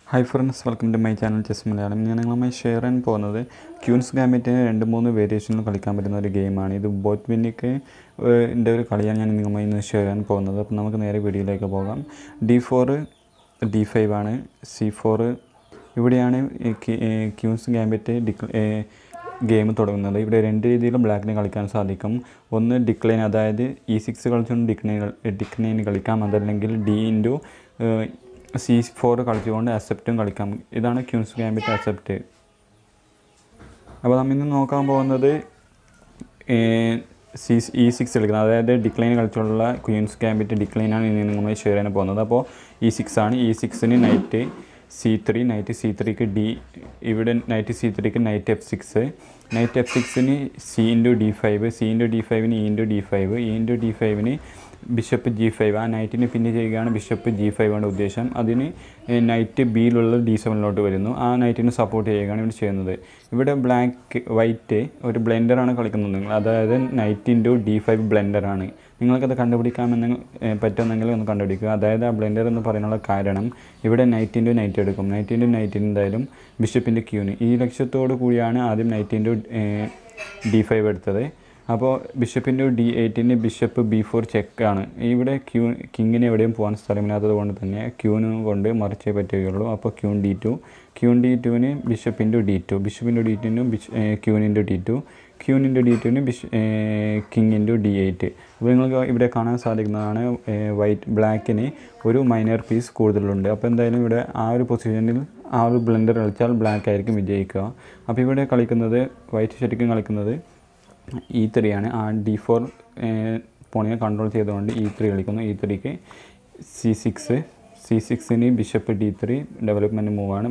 hi friends welcome to my channel chess Malayalam ഞാൻ നിങ്ങളുമായി share ചെയ്യാൻ പോകുന്നത് ക്യൂൻസ് ഗാമറ്റിന് രണ്ട് മൂന്ന് വേരിയേഷനിൽ കളിക്കാൻ പറ്റുന്ന ഒരു ഗെയിമാണ് ഇത് ബോട്ട് വിന്നിക്ക് ൻ്റെ ഒരു കളിയാണ് ഞാൻ നിങ്ങളുമായി ഇന്ന് ഷെയർ ചെയ്യാൻ പോകുന്നത് അപ്പോൾ നമുക്ക് നേരെ വീഡിയോയിലേക്ക് പോകാം ഡി ഫോറ് ഡി ഫൈവ് ആണ് സി ഫോറ് ഇവിടെയാണ് ഈ ക്യൂ- ഏ, ക്യൂൻസ് ഗാമ്പറ്റ് ഡിക് ഗെയിം തുടങ്ങുന്നത് ഇവിടെ രണ്ട് രീതിയിലും ബ്ലാക്കിന് കളിക്കാൻ സാധിക്കും ഒന്ന് ഡിക്ലൈൻ അതായത് ഇ സിക്സ് കളിച്ചുകൊണ്ട് ഡിക്ലൈൻ ഡിക്ലൈൻ കളിക്കാം അതല്ലെങ്കിൽ ഡി ഇൻറ്റു സി ഫോർ കളിച്ചുകൊണ്ട് അക്സെപ്റ്റും കളിക്കാം ഇതാണ് ക്യൂൻസ് ഗാമ്പറ്റ് അക്സെപ്റ്റ് അപ്പോൾ നമ്മൾ ഇന്ന് നോക്കാൻ പോകുന്നത് സി ഇ സിക്സ് കളിക്കുന്നത് അതായത് ഡിക്ലൈൻ കളിച്ചുള്ള ക്യൂൻസ് ഗാമ്പറ്റ് ഡിക്ലൈനാണ് ഇനി നിങ്ങളുമായി ഷെയർ ചെയ്യാൻ പോകുന്നത് അപ്പോൾ ഇ സിക്സ് ആണ് ഇ സിക്സിന് knight C three knight C ത്രീക്ക് ഡി ഇവിടെ നൈറ്റ് സി ത്രീക്ക് knight F six knight F സിക്സിന് C into D five C into D ഫൈവിന് E into D five E into D ഫൈവിന് ബിഷപ്പ് ജി ഫൈവ് ആ നൈറ്റിന് പിന്നെ ചെയ്യുകയാണ് ബിഷപ്പ് ജി ഫൈവ് ആണ് ഉദ്ദേശം അതിന് നൈറ്റ് ബിയിലുള്ള ഡി സെവനിലോട്ട് വരുന്നു ആ നൈറ്റിന് സപ്പോർട്ട് ചെയ്യുകയാണ് ഇവിടെ ചെയ്യുന്നത് ഇവിടെ ബ്ലാക്ക് വൈറ്റ് ഒരു ബ്ലെൻഡറാണ് കളിക്കുന്നത് നിങ്ങൾ അതായത് നൈറ്റ് ഇൻറ്റു ഡി ഫൈവ് ബ്ലെൻഡറാണ് നിങ്ങൾക്കത് കണ്ടുപിടിക്കാമെന്ന് ഏഹ് പറ്റുമെന്നെങ്കിൽ ഒന്ന് കണ്ടുപിടിക്കുക അതായത് ആ ബ്ലെൻഡർ എന്ന് പറയാനുള്ള കാരണം ഇവിടെ നൈറ്റ് ഇൻറ്റു നൈറ്റ് എടുക്കും നൈറ്റ് ഇൻറ്റു നൈറ്റിന് എന്തായാലും ബിഷപ്പിൻ്റെ ക്യൂന് ഈ ലക്ഷ്യത്തോടു കൂടിയാണ് ആദ്യം നൈറ്റ് ഇൻറ്റു ഡി ഫൈവ് എടുത്തത് അപ്പോൾ ബിഷപ്പിൻ്റെ ഡി എയ്റ്റിന് ബിഷപ്പ് ബി ഫോർ ചെക്കാണ് ഇവിടെ ക്യൂ കിങ്ങിന് എവിടെയും പോകാൻ സ്ഥലമില്ലാത്തത് കൊണ്ട് തന്നെ ക്യൂന് കൊണ്ട് മറിച്ചേ പറ്റുകയുള്ളൂ അപ്പോൾ queen D two queen D ടുവിന് ബിഷപ്പിൻ്റെ ഡി ടു ബിഷപ്പിൻ്റെ ഡി ടുവിന് ബിഷ് ക്യൂനിൻ്റെ ഡി ടു ക്യൂനിൻ്റെ ഡി ടുവിന് ബിഷ് കിങ്ങിൻ്റെ ഡി എയ്റ്റ് അപ്പോൾ നിങ്ങൾക്ക് ഇവിടെ കാണാൻ സാധിക്കുന്നതാണ് വൈറ്റ് ബ്ലാക്കിന് ഒരു മൈനർ പീസ് കൂടുതലുണ്ട് അപ്പോൾ എന്തായാലും ഇവിടെ ആ ഒരു പൊസിഷനിൽ ആ ഒരു ബ്ലെൻഡർ കളിച്ചാൽ ബ്ലാക്ക് ആയിരിക്കും വിജയിക്കുക അപ്പോൾ ഇവിടെ കളിക്കുന്നത് വൈറ്റ് ശരിക്കും കളിക്കുന്നത് ഇ ത്രീ ആണ് ആ ഡി ഫോർ പോണിനെ കൺട്രോൾ ചെയ്തുകൊണ്ട് ഇ ത്രീ കളിക്കുന്നു ഇ ത്രീക്ക് സി സിക്സ് സി സിക്സിന് ബിഷപ്പ് ഡി ത്രീ ഡെവലപ്മെൻറ്റ് മൂവാണ്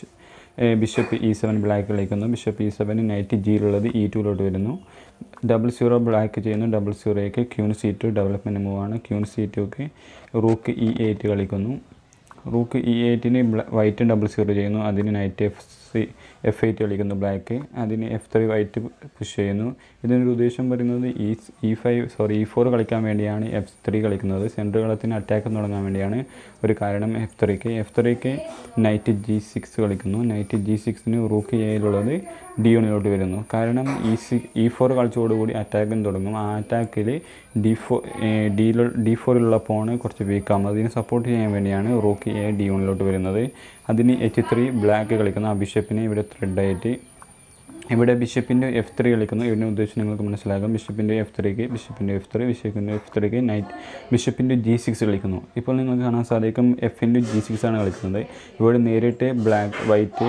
ബിഷപ്പ് ഇ സെവൻ ബ്ലാക്ക് കളിക്കുന്നു ബിഷപ്പ് ഇ സെവൻ നൈറ്റ് ജിയിലുള്ളത് ഇ ടുവിലോട്ട് വരുന്നു ഡബിൾ സീറോ ബ്ലാക്ക് ചെയ്യുന്നു ഡബിൾ സീറോയ്ക്ക് ക്യൂൺ സി ടു ഡെവലപ്മെൻറ്റ് മൂവാണ് ക്യൂൺ സി ടുക്ക് റൂക്ക് ഇ എയ്റ്റ് കളിക്കുന്നു റൂക്ക് ഇ എയ്റ്റിന് വൈറ്റ് ഡബിൾ സീറോ ചെയ്യുന്നു അതിന് knight F C F eight കളിക്കുന്നു ബ്ലാക്ക് അതിന് എഫ് ത്രീ വൈറ്റ് പുഷ് ചെയ്യുന്നു ഇതിനൊരു ഉദ്ദേശം പറയുന്നത് E E five sorry E four കളിക്കാൻ വേണ്ടിയാണ് എഫ് ത്രീ കളിക്കുന്നത് സെൻട്രൽ കളത്തിന് അറ്റാക്ക് തുടങ്ങാൻ വേണ്ടിയാണ് ഒരു കാരണം എഫ് ത്രീക്ക് എഫ് ത്രീക്ക് നൈറ്റ് ജി സിക്സ് കളിക്കുന്നു നൈറ്റ് ജി സിക്സിന് റൂക്ക് എയിലുള്ളത് ഡി ഒണിലോട്ട് വരുന്നു കാരണം ഇ സി ഇ ഫോർ കളിച്ചതോടുകൂടി അറ്റാക്കും തുടങ്ങും ആ അറ്റാക്കിൽ ഡി ഫോർ ഡിയിലുള്ള ഡി ഫോറിലുള്ള പോണ് കുറച്ച് വീക്കാകും അതിനെ സപ്പോർട്ട് ചെയ്യാൻ വേണ്ടിയാണ് റൂക്കി എ ഡി വണ്ണിലോട്ട് വരുന്നത് അതിന് എച്ച് ത്രീ ബ്ലാക്ക് കളിക്കുന്ന ആ ബിഷപ്പിനെ ഇവിടെ ത്രെഡായിട്ട് ഇവിടെ ബിഷപ്പിൻ്റെ എഫ് ത്രീ കളിക്കുന്നു ഇതിൻ്റെ ഉദ്ദേശം നിങ്ങൾക്ക് മനസ്സിലാകും ബിഷപ്പിൻ്റെ എഫ് ത്രീക്ക് ബിഷപ്പിൻ്റെ എഫ് ത്രീ ബിഷപ്പിൻ്റെ എഫ് ത്രീക്ക് നൈറ്റ് ബിഷപ്പിൻ്റെ ജി സിക്സ് കളിക്കുന്നു ഇപ്പോൾ നിങ്ങൾക്ക് കാണാൻ സാധിക്കും എഫിൻ്റെ ജി സിക്സ് ആണ് കളിക്കുന്നത് ഇവിടെ നേരിട്ട് ബ്ലാക്ക് വൈറ്റ്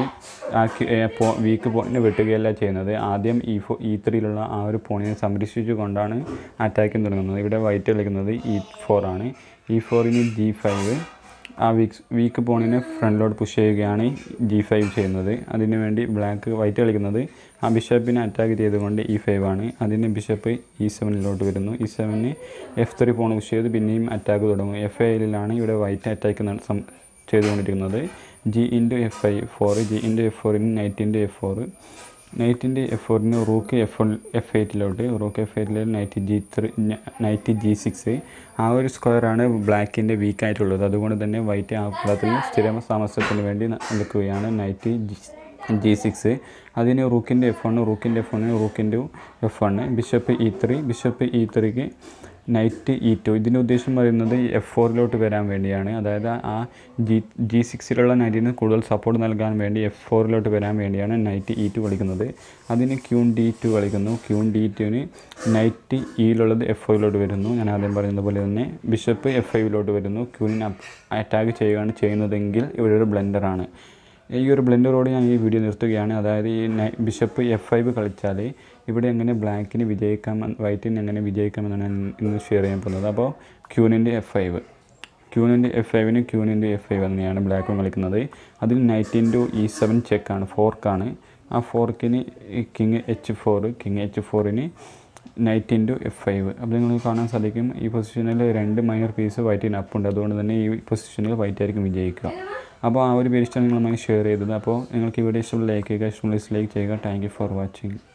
ആ വീക്ക് പോയിന്റ് വെട്ടുകയല്ല ചെയ്യുന്നത് ആദ്യം ഇ ഫോ ഇ ത്രീയിലുള്ള ആ ഒരു പോണിനെ സംരക്ഷിച്ചുകൊണ്ടാണ് അറ്റാക്കിങ് തുടങ്ങുന്നത് ഇവിടെ വൈറ്റ് കളിക്കുന്നത് ഇ ഫോർ ആണ് ഇ ഫോറിന് ജി ഫൈവ് ആ വീക്ക് വീക്ക് പോണിനെ ഫ്രണ്ടിലോട്ട് പുഷ് ചെയ്യുകയാണ് ജി ഫൈവ് ചെയ്യുന്നത് അതിന് വേണ്ടി ബ്ലാക്ക് വൈറ്റ് കളിക്കുന്നത് ആ ബിഷപ്പിനെ അറ്റാക്ക് ചെയ്തുകൊണ്ട് ഇ ഫൈവ് ആണ് അതിന് ബിഷപ്പ് ഇ സെവനിലോട്ട് വരുന്നു ഇ സെവന് എഫ് ത്രീ പോൺ പുഷ് ചെയ്ത് പിന്നെയും അറ്റാക്ക് തുടങ്ങും എഫ് ഐയിലാണ് ഇവിടെ വൈറ്റ് അറ്റാക്ക് ചെയ്തുകൊണ്ടിരിക്കുന്നത് G into F I four G into F ഫോറിന് നൈറ്റ് ഇൻറ്റു എഫ് ഫോർ നൈറ്റിൻ്റെ എഫ് ഫോറിന് റൂക്ക് എഫ് എഫ് എയ്റ്റിലോട്ട് റൂക്ക് എഫ് എയ്റ്റിൽ knight G three knight G six ആ ഒരു സ്ക്വയറാണ് ബ്ലാക്കിൻ്റെ വീക്കായിട്ടുള്ളത് അതുകൊണ്ട് തന്നെ വൈറ്റ് ആ കുളത്തിൽ സ്ഥിര താമസത്തിന് വേണ്ടി നിൽക്കുകയാണ് നൈറ്റ് ജി ജി സിക്സ് അതിന് റൂക്കിൻ്റെ എഫ് വൺ റൂക്കിൻ്റെ എഫ് വണ്ണിന് റൂക്കിൻ്റെ F one bishop E three bishop E ത്രീക്ക് നൈറ്റ് ഇ ടു ഇതിൻ്റെ ഉദ്ദേശം പറയുന്നത് എഫ് ഫോറിലോട്ട് വരാൻ വേണ്ടിയാണ് അതായത് ആ ജി ജി സിക്സിലുള്ള നൈറ്റിന് കൂടുതൽ സപ്പോർട്ട് നൽകാൻ വേണ്ടി എഫ് ഫോറിലോട്ട് വരാൻ വേണ്ടിയാണ് നൈറ്റ് ഇ ടു കളിക്കുന്നത് അതിന് ക്യൂൺ ഡി ടു കളിക്കുന്നു ക്യൂൺ ഡി ടുവിന് നൈറ്റ് ഇയിലുള്ളത് എഫ് ഫൈവിലോട്ട് വരുന്നു ഞാൻ ആദ്യം പറഞ്ഞതുപോലെ തന്നെ ബിഷപ്പ് എഫ് ഫൈവിലോട്ട് വരുന്നു ക്യൂണിന് അറ്റാക്ക് ചെയ്യുകയാണ് ചെയ്യുന്നതെങ്കിൽ ഇവിടെ ഒരു ബ്ലെൻഡറാണ് ഈ ഒരു ബ്ലെൻഡറോട് ഞാൻ ഈ വീഡിയോ നിർത്തുകയാണ് അതായത് ഈ ബിഷപ്പ് എഫ് ഫൈവ് കളിച്ചാൽ ഇവിടെ എങ്ങനെ ബ്ലാക്കിന് വിജയിക്കാം വൈറ്റിന് എങ്ങനെ വിജയിക്കാമെന്നാണ് ഞാൻ ഇന്ന് ഷെയർ ചെയ്യാൻ പോകുന്നത് അപ്പോൾ ക്യൂനിൻ്റെ എഫ് ഫൈവ് ക്യൂനിൻ്റെ എഫ് ഫൈവിന് ക്യൂനിൻ്റെ എഫ് ഫൈവ് തന്നെയാണ് ബ്ലാക്കും കളിക്കുന്നത് അതിൽ നൈറ്റ് ഇൻറ്റു ഇ സെവൻ ചെക്കാണ് ഫോർക്കാണ് ആ ഫോർക്കിന് king H four king H ഫോറിന് നൈറ്റ് ഇൻറ്റു എഫ് ഫൈവ് അപ്പോൾ നിങ്ങൾക്ക് കാണാൻ സാധിക്കും ഈ പൊസിഷനിൽ രണ്ട് മൈനർ പീസ് വൈറ്റിന് അപ്പുണ്ട് അതുകൊണ്ട് തന്നെ ഈ പൊസിഷനിൽ വൈറ്റ് ആയിരിക്കും വിജയിക്കുക അപ്പോൾ ആ ഒരു പേരിഷ്ടം നിങ്ങളുമായി ഷെയർ ചെയ്തത് അപ്പോൾ നിങ്ങൾക്ക് ഈ വീഡിയോ ഇഷ്ടമുള്ള ലൈക്ക് ചെയ്യുക ഇഷ്ടമുള്ള ലൈക്ക് ചെയ്യുക താങ്ക് യു ഫോർ വാച്ചിങ്